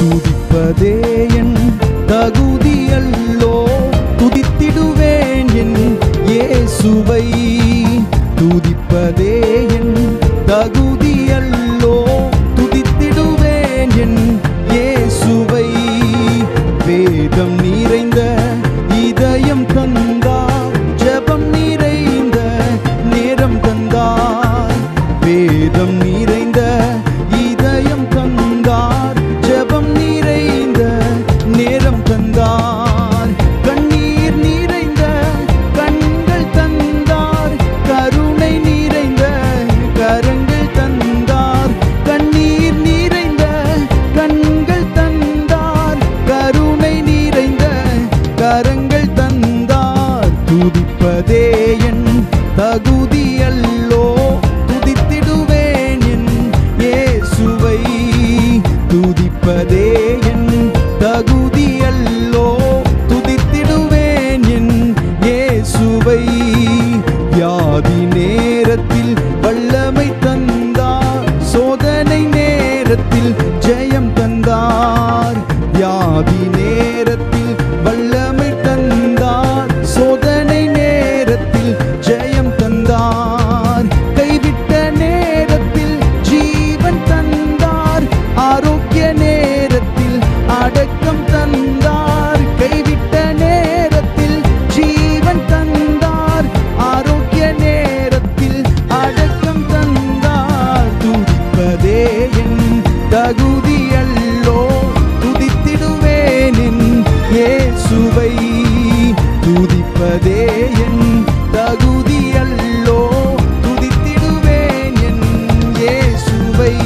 துதிப்பதே என் தகுதியல்லோ துதித்திடுவேன் என் இயேசுவை துதிப்பதே என் தகுதியல்லோ துதித்திடுவேன் என் இயேசுவை வேதம் நிறைந்த இதயம் தந்தார் ஜெபம் நிறைந்த நேரம் தந்தார் வேதம் நிறைந்த இதயம் தந்தார் ஜெபம் நிறைந்த நேரம் தந்தார் கண்ணீர் நிறைந்த கண்கள் தந்தார் கருணை நிறைந்த கரங்கள் தந்தார் கண்ணீர் நிறைந்த கண்கள் தந்தார் கருணை நிறைந்த கரங்கள் தந்தார் துதிப்பதே என் தகுதியல்லோ துதித்திடுவேன் என் இயேசுவை துதிப்பதே என் தகுதியல்லோ துதித்திடுவேன் என் இயேசுவை வியாதி நேரத்தில் வல்லமை தந்தார் சோதனை நேரத்தில் ஜெயம் தந்தார் வியாதி நேரத்தில் வல்லமை தந்தார் சோதனை நேரத்தில் ஜெயம் தந்தார் கைவிட்ட நேரத்தில் ஜீவன் தந்தார் ஆரோக்கிய நேரத்தில் அடக்கம் தந்தார் கைவிட்ட நேரத்தில் ஜீவன் தந்தார் ஆரோக்கிய நேரத்தில் அடக்கம் தந்தார் துதிப்பதே என் தகுதியல்லோ துதித்திடுவேன் என் இயேசுவை துதிப்பதே என் தகுதியல்லோ துதித்திடுவேன் என் இயேசுவை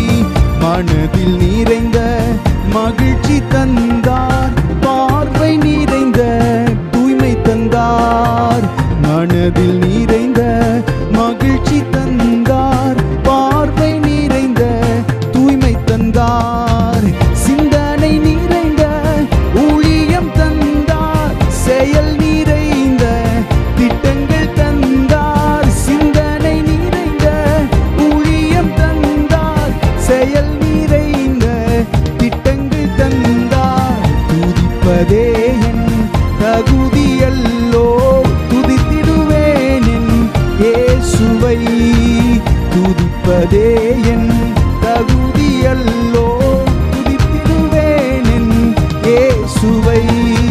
மனதில் நிறைந்த மகிழ்ச்சி தந்தார் பார்வை நிறைந்த தூய்மை தந்தார் மனதில் நிறைந்த மகிழ்ச்சி தந்தார் பார்வை நிறைந்த தூய்மை தந்தார் சிந்தனை நிறைந்த ஊழியம் தந்தார் செயல் நிறைந்த திட்டங்கள் தந்தார் சிந்தனை நிறைந்த ஊழியம் தந்தார் செயல் நிறைந்த திட்டங்கள் தந்தார் துதிப்பதே என் தகுதியல்லோ துதித்திடுவேன் என் இயேசுவை துதிப்பதே என் தகுதியல்லோ துதித்திடுவேன் என் இயேசுவை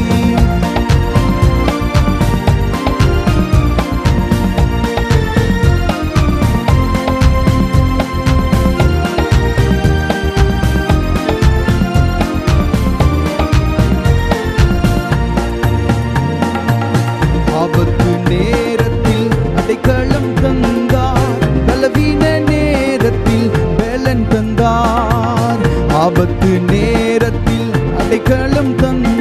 ஆபத்து நேரத்தில் அடைக்கலம் தந்தார் பலவீன நேரத்தில் பலன் தந்தார் ஆபத்து நேரத்தில் அடைக்கலம் தந்தார்